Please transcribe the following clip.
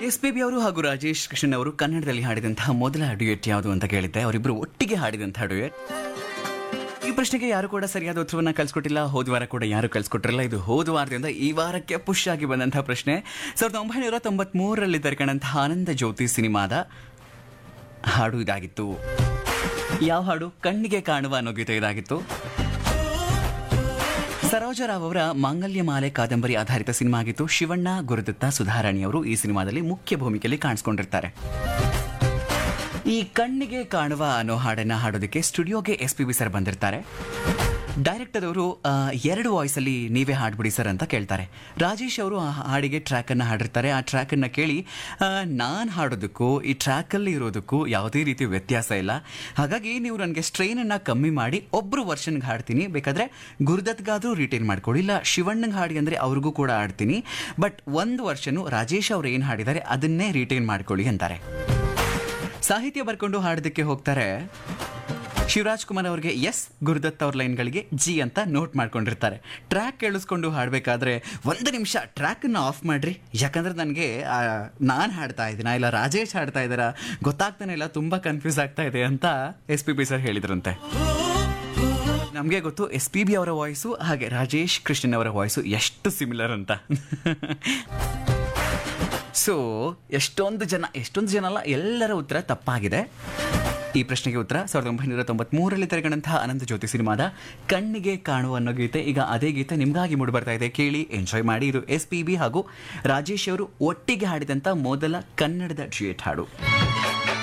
S P B ಅವರು ಹಾಗೂ ರಾಜೇಶ್ ಕೃಷ್ಣನ್ ಅವರು ಕನ್ನಡದಲ್ಲಿ ಹಾಡಿದಂತಹ ಮೊದಲ ಡ್ಯೂಯೆಟ್ ಯಾವುದು ಅಂತ ಕೇಳಿದ್ದೆ ಅವರಿಬ್ಬರು ಒಟ್ಟಿಗೆ ಹಾಡಿದಂತಹ ಡ್ಯೂಯೆಟ್ ಈ ಪ್ರಶ್ನೆಗೆ ಯಾರು ಕೂಡ ಸರಿಯಾದ ಉತ್ತರವನ್ನ ಕಳ್ಸಿಕೊಟ್ಟಿಲ್ಲ ಹೋದ ವಾರ ಕೂಡ ಯಾರು ಕಳ್ಸಿಕೊಟ್ಟಿರಲ್ಲ ಇದು ಹೋದ ವಾರದಿಂದ ಈ ವಾರಕ್ಕೆ ಪುಷ್ ಆಗಿ ಬಂದಂತಹ ಪ್ರಶ್ನೆ ಸಾವಿರದ ಒಂಬೈನೂರ ತೊಂಬತ್ ಮೂರರಲ್ಲಿ ತೆರೆಕಂಡಂತಹ ಆನಂದ ಜ್ಯೋತಿ ಸಿನಿಮಾದ ಹಾಡು ಇದಾಗಿತ್ತು ಯಾವ ಹಾಡು ಕಣ್ಣಿಗೆ ಕಾಣುವ ಅನ್ನೋ ಗೀತೆ ಇದಾಗಿತ್ತು ಸರೋಜರಾವ್ ಅವರ ಮಾಂಗಲ್ಯ ಮಾಲೆ ಕಾದಂಬರಿ ಆಧಾರಿತ ಸಿನಿಮಾ ಆಗಿತ್ತು ಶಿವಣ್ಣ ಗುರುದತ್ತ ಸುಧಾರಾಣಿ ಅವರು ಈ ಸಿನಿಮಾದಲ್ಲಿ ಮುಖ್ಯ ಭೂಮಿಕೆಯಲ್ಲಿ ಕಾಣಿಸ್ಕೊಂಡಿರ್ತಾರೆ ಈ ಕಣ್ಣಿಗೆ ಕಾಣುವ ಅನ್ನೋ ಹಾಡನ್ನ ಹಾಡೋದಕ್ಕೆ ಸ್ಟುಡಿಯೋಗೆ ಎಸ್ ಪಿ ಬಿ ಸರ್ ಬಂದಿರ್ತಾರೆ ಡೈರೆಕ್ಟರ್ ಅವರು ಆ, ಎರಡು ವಾಯ್ಸಲ್ಲಿ ನೀವೇ ಹಾಡ್ಬಿಡಿ ಸರ್ ಅಂತ ಕೇಳ್ತಾರೆ ರಾಜೇಶ್ ಅವರು ಆ ಹಾಡಿಗೆ ಟ್ರ್ಯಾಕನ್ನು ಹಾಡಿರ್ತಾರೆ ಆ ಟ್ರ್ಯಾಕನ್ನು ಕೇಳಿ ನಾನು ಹಾಡೋದಕ್ಕೂ ಈ ಟ್ರ್ಯಾಕಲ್ಲಿ ಇರೋದಕ್ಕೂ ಯಾವುದೇ ರೀತಿ ವ್ಯತ್ಯಾಸ ಇಲ್ಲ ಹಾಗಾಗಿ ನೀವು ನನಗೆ ಸ್ಟ್ರೈನನ್ನು ಕಮ್ಮಿ ಮಾಡಿ ಒಬ್ಬರು ವರ್ಷನ್ಗೆ ಹಾಡ್ತೀನಿ ಬೇಕಾದರೆ ಗುರುದತ್ಗಾದರೂ ರಿಟೈನ್ ಮಾಡ್ಕೊಳ್ಳಿ ಇಲ್ಲ ಶಿವಣ್ಣಂಗೆ ಹಾಡಿ ಅಂದರೆ ಅವ್ರಿಗೂ ಕೂಡ ಹಾಡ್ತೀನಿ ಬಟ್ ಒಂದು ವರ್ಷನು ರಾಜೇಶ್ ಅವ್ರು ಏನು ಹಾಡಿದ್ದಾರೆ ಅದನ್ನೇ ರಿಟೈನ್ ಮಾಡ್ಕೊಳ್ಳಿ ಅಂತಾರೆ ಸಾಹಿತ್ಯ ಬರ್ಕೊಂಡು ಹಾಡೋದಕ್ಕೆ ಹೋಗ್ತಾರೆ ಶಿವರಾಜ್ ಕುಮಾರ್ ಅವ್ರಿಗೆ ಎಸ್ ಗುರುದತ್ ಅವ್ರ ಲೈನ್ಗಳಿಗೆ ಜಿ ಅಂತ ನೋಟ್ ಮಾಡ್ಕೊಂಡಿರ್ತಾರೆ ಟ್ರ್ಯಾಕ್ ಕೇಳಿಸ್ಕೊಂಡು ಹಾಡಬೇಕಾದ್ರೆ ಒಂದು ನಿಮಿಷ ಟ್ರ್ಯಾಕನ್ನು ಆಫ್ ಮಾಡ್ರಿ ಯಾಕಂದ್ರೆ ನನಗೆ ನಾನು ಹಾಡ್ತಾ ಇದ್ದೀನ ಇಲ್ಲ ರಾಜೇಶ್ ಹಾಡ್ತಾ ಇದ್ದಾರಾ ಗೊತ್ತಾಗ್ತಾನೆ ಇಲ್ಲ ತುಂಬ ಕನ್ಫ್ಯೂಸ್ ಆಗ್ತಾ ಇದೆ ಅಂತ ಎಸ್ ಪಿ ಬಿ ಸರ್ ಹೇಳಿದ್ರಂತೆ ನಮಗೆ ಗೊತ್ತು ಎಸ್ ಪಿ ಬಿ ಅವರ ವಾಯ್ಸು ಹಾಗೆ ರಾಜೇಶ್ ಕೃಷ್ಣನ್ ಅವರ ವಾಯ್ಸು ಎಷ್ಟು ಸಿಮಿಲರ್ ಅಂತ ಸೊ ಎಷ್ಟೊಂದು ಜನ ಎಷ್ಟೊಂದು ಜನ ಅಲ್ಲ ಎಲ್ಲರ ಉತ್ತರ ತಪ್ಪಾಗಿದೆ ಈ ಪ್ರಶ್ನೆಗೆ ಉತ್ತರ ಸಾವಿರದ ಒಂಬೈನೂರ ತೊಂಬತ್ಮೂರರಲ್ಲಿ ತೆರೆಗಂತಹ ಅನಂತ ಜ್ಯೋತಿ ಸಿನಿಮಾದ ಕಣ್ಣಿಗೆ ಕಾಣುವ ಅನ್ನೋ ಗೀತೆ ಈಗ ಅದೇ ಗೀತೆ ನಿಮಗಾಗಿ ಮೂಡಿ ಬರ್ತಾ ಇದೆ ಕೇಳಿ ಎಂಜಾಯ್ ಮಾಡಿ ಇದು ಎಸ್ ಪಿ ಬಿ ಹಾಗೂ ರಾಜೇಶ್ ಅವರು ಒಟ್ಟಿಗೆ ಹಾಡಿದಂಥ ಮೊದಲ ಕನ್ನಡದ ಡ್ಯೂಯೆಟ್ ಹಾಡು